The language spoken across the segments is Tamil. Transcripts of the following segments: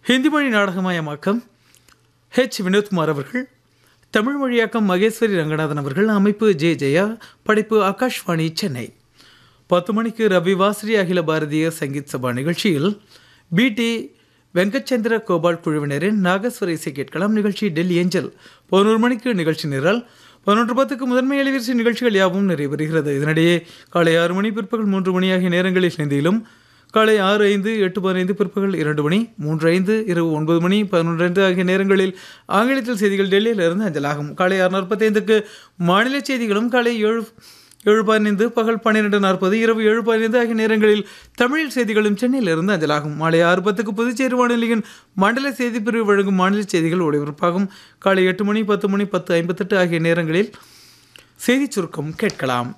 ஹிந்தி மொழி நாடகமயமாக்கம் ஹெச் வினோத்குமார் அவர்கள் தமிழ் மொழியாக்கம் மகேஸ்வரி ரங்கநாதன் அவர்கள் அமைப்பு ஜே ஜெயா படைப்பு ஆகாஷ்வாணி சென்னை பத்து மணிக்கு ரவி வாஸ்ரி அகில பாரதிய சங்கீத் சபா நிகழ்ச்சியில் பிடி வெங்கச்சந்திர கோபால் குழுவினரின் நாகஸ்வர இசை கேட்கலாம் நிகழ்ச்சி டெல்லி ஏஞ்சல் பதினோரு மணிக்கு நிகழ்ச்சி நிரல் பதினொன்று பத்துக்கு முதன்மை அலைவரிசை நிகழ்ச்சிகள் யாவும் நிறைவேறுகிறது இதனிடையே காலை ஆறு மணி பிற்பகல் மூன்று மணி ஆகிய நேரங்களில் ஹிந்தியிலும் காலை ஆறு ஐந்து எட்டு பதினைந்து பிற்பகல் இரண்டு மணி மூன்று ஐந்து இரவு ஒன்பது மணி பதினொன்று ஐந்து ஆகிய நேரங்களில் ஆங்கிலத்தில் செய்திகள் டெல்லியிலிருந்து அஞ்சலாகும் காலை ஆறு நாற்பத்தைந்துக்கு மாநில செய்திகளும் காலை ஏழு ஏழு பதினைந்து பகல் பன்னிரெண்டு நாற்பது இரவு ஏழு பதினைந்து ஆகிய நேரங்களில் தமிழில் செய்திகளும் சென்னையிலிருந்து அஞ்சலாகும் மாலை ஆறு பத்துக்கு புதுச்சேரி வானொலியின் மண்டல செய்தி பிரிவு வழங்கும் மாநில செய்திகள் ஒளிபரப்பாகும் காலை எட்டு மணி பத்து மணி பத்து ஐம்பத்தெட்டு ஆகிய நேரங்களில் செய்திச் சுருக்கம் கேட்கலாம்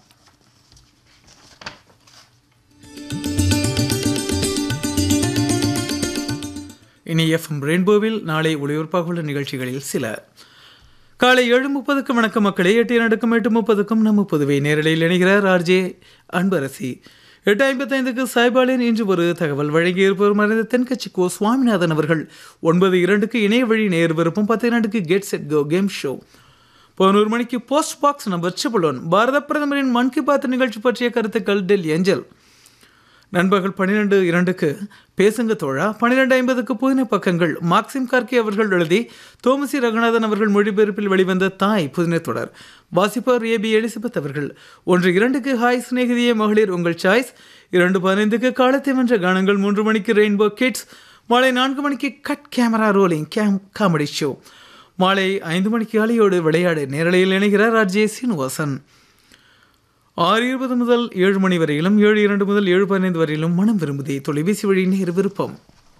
இனி எஃப்எம் ரெயின்போவில் நாளை ஒளிபரப்பாக உள்ள நிகழ்ச்சிகளில் சில காலை ஏழு முப்பதுக்கு வணக்கம் மக்களே எட்டு நடுக்கும் எட்டு முப்பதுக்கும் நம்ம புதுவை நேரலையில் இணைகிறார் ஆர்ஜே அன்பரசி எட்டு ஐம்பத்தைந்துக்கு சாய்பாலின் இன்று ஒரு தகவல் வழங்கியிருப்பவர் மறைந்த தென்கட்சி கோ சுவாமிநாதன் அவர்கள் ஒன்பது இரண்டுக்கு இணைய வழி நேர் விருப்பம் பத்து இரண்டுக்கு get set go game show பதினோரு மணிக்கு post box number triple one பாரத பிரதமரின் மன் கி பாத் நிகழ்ச்சி பற்றிய கருத்துக்கள் டெல்லி ஏஞ்சல் நண்பர்கள் பன்னிரெண்டு இரண்டுக்கு பேசுங்க தோழா பன்னிரெண்டு ஐம்பதுக்கு புதின பக்கங்கள் மார்க்சிம் கார்கி அவர்கள் எழுதி தோமசி ரகுநாதன் அவர்கள் மொழிபெயர்ப்பில் வெளிவந்த தாய் புதின தொடர் வாசிப்பவர் ஏ பி எலிசபெத் அவர்கள் ஒன்று இரண்டுக்கு ஹாய் சிநேகிதியே மகளிர் உங்கள் சாய்ஸ் இரண்டு பதினைந்துக்கு காலத்தை வென்ற கானங்கள் மூன்று மணிக்கு ரெயின்போ கிட்ஸ் மாலை நான்கு மணிக்கு cut camera rolling game comedy show மாலை ஐந்து மணிக்கு அலையோடு விளையாடு நேரலையில் இணைகிறார் ஆர்ஜே சீனிவாசன் ஆறு இருபது முதல் ஏழு மணி வரையிலும் ஏழு இரண்டு முதல் ஏழு பதினைந்து வரையிலும் மனம் விரும்புதே தொலைபேசி வழி நேர் விருப்பம்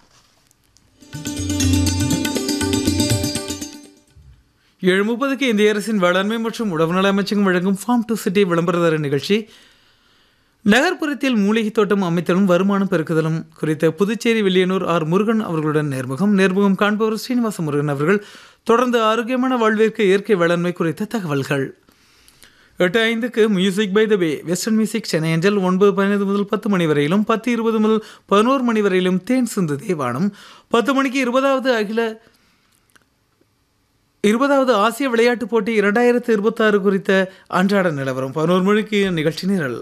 ஏழு முப்பதுக்கு இந்திய அரசின் வேளாண்மை மற்றும் உணவு நல அமைச்சகம் வழங்கும் ஃபார்ம் டு சிட்டி விளம்பரதார நிகழ்ச்சி நகர்ப்புறத்தில் மூலிகை தோட்டம் அமைத்தலும் வருமானம் பெருக்குதலும் குறித்த புதுச்சேரி வில்லியனூர் ஆர் முருகன் அவர்களுடன் நேர்முகம் நேர்முகம் காண்பவர் ஸ்ரீனிவாச முருகன் அவர்கள் தொடர்ந்து ஆரோக்கியமான வாழ்விற்கு இயற்கை வேளாண்மை குறித்த தகவல்கள் எட்டு ஐந்துக்கு music by the bay western music Chennai அஞ்சல் ஒன்பது பதினைந்து முதல் பத்து மணி வரையிலும் பத்து இருபது முதல் பதினோரு மணி வரையிலும் தேன் சிந்து தேவானம் பத்து மணிக்கு இருபதாவது அகில இருபதாவது ஆசிய விளையாட்டுப் போட்டி இரண்டாயிரத்து இருபத்தாறு குறித்த அன்றாட நிலவரம் பதினோரு மணிக்கு நிகழ்ச்சி நிரல்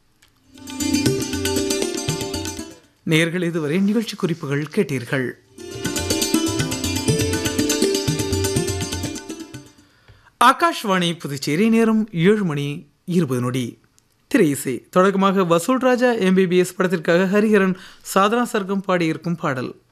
நேர்கள் இதுவரை நிகழ்ச்சி குறிப்புகள் கேட்டீர்கள் ஆகாஷ்வாணி புதுச்சேரி நேரம் ஏழு மணி இருபது நொடி திரை இசை தொடக்கமாக வசூல் ராஜா எம்பிபிஎஸ் படத்திற்காக ஹரிஹரன் சாதனா சர்க்கம் பாடியிருக்கும் பாடல்